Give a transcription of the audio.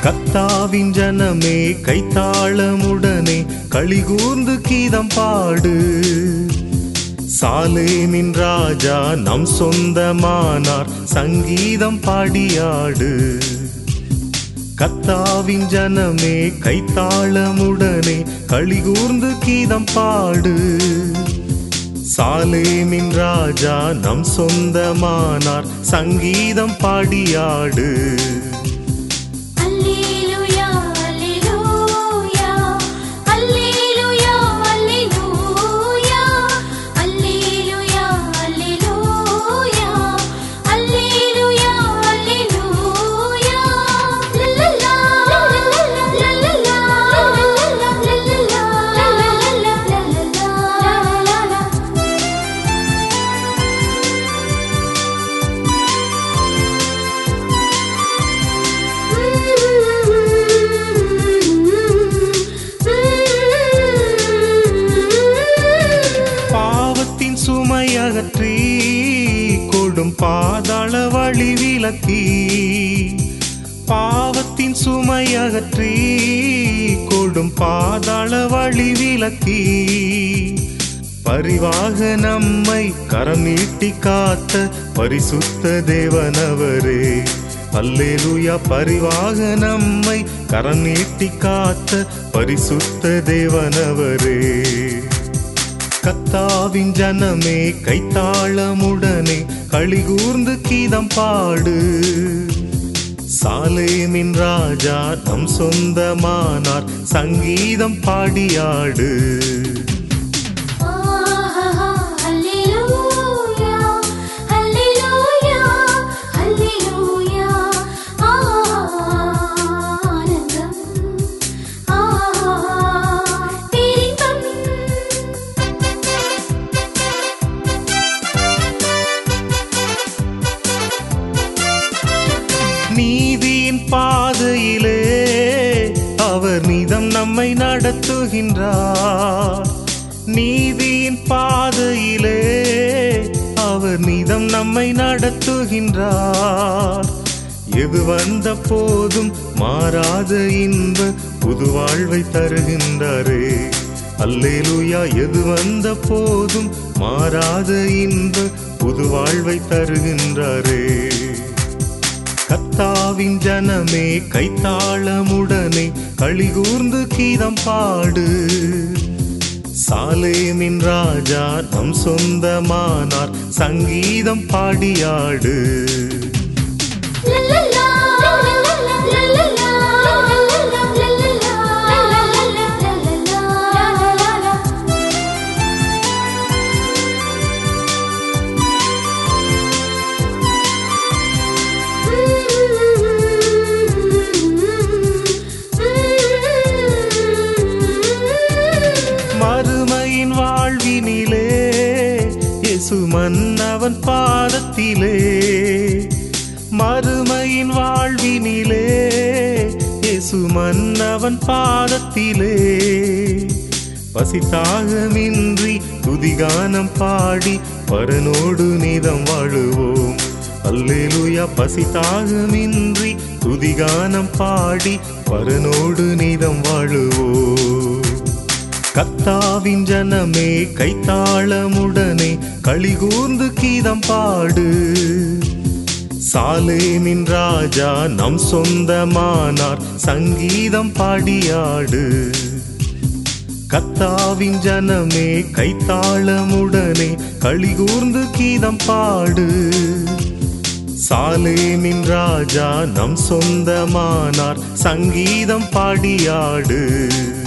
கத்தாவின் ஜனமே கைத்தாளமுடனே களிகூர்ந்து கீதம் பாடு சாலேமின் ராஜா நம் சொந்தமானார் சங்கீதம் பாடியாடு கத்தாவின் ஜனமே கைத்தாளமுடனே களிகூர்ந்து கீதம் பாடு சாலேமின் ராஜா நம் சொந்தமானார் சங்கீதம் பாடியாடு அல்லேலூயா அல்லேலூயா அல்லேலூயா அல்லேலூயா அல்லேலூயா அல்லேலூயா அல்லேலூயா அல்லேலூயா லல்லலா லல்லலா லல்லலா லல்லலா பாவத்தின் சுமை அகற்றி கொடும் பாதாள வழி விலக்கி பாவத்தின் சுமை அகற்றி கொடும் பாதாள வழி விலக்கி பரிவாக நம்மை கரம் நீட்டி காத்த பரிசுத்த தேவனவரே அல்லேலூயா பரிவாக நம்மை கரம் நீட்டி காத்த பரிசுத்த தேவனவரே கத்தாவின் ஜனமே கைத்தாளமுடனே களிகூர்ந்து கீதம் பாடு சாலேமின் ராஜா நம் சொந்தமானார் சங்கீதம் பாடியாடு ஆஹா அல்லேலூயா அல்லேலூயா அல்லேலூயா ஆனந்தம் ஆஹா பேரின்பம் நீதியின் பாதையிலே அவர் நீதம் நம்மை நடத்துகின்றார் நீதியின் பாதையிலே அவர் நீதம் நம்மை நடத்துகின்றார் எது வந்த போதும் மாறாத இன்ப புது வாழ்வை தருகின்றாரே அல்லேலூயா எது வந்த போதும் மாறாத இன்ப புது வாழ்வை தருகின்றாரே கத்தாவின் ஜனமே கைத்தாளமுடனே களிகூர்ந்து கீதம் பாடு சாலேமின் ராஜா நம் சொந்தமானார் சங்கீதம் பாடியாடு லல்லலா லல்லலா லல்லலா மறுமையின் வாழ்வினிலே இயேசு மன்னவன் பாதத்திலே மறுமையின் வாழ்வினிலே இயேசு மன்னவன் பாதத்திலே பசித்தாகமின்றி துதிகானம் பாடி பரனோடு நீதம் வாழுவோம் அல்லேலூயா பசித்தாகமின்றி துதிகானம் பாடி பரனோடு நீதம் வாழுவோம் கத்தாவின் ஜனமே கைத்தாளமுடனே களிகூர்ந்து கீதம் பாடு சாலேமின் ராஜா நம் சொந்தமானார் சங்கீதம் பாடியாடு கத்தாவின் ஜனமே கைத்தாளமுடனே களிகூர்ந்து கீதம் பாடு சாலேமின் ராஜா நம் சொந்தமானார் சங்கீதம் பாடியாடு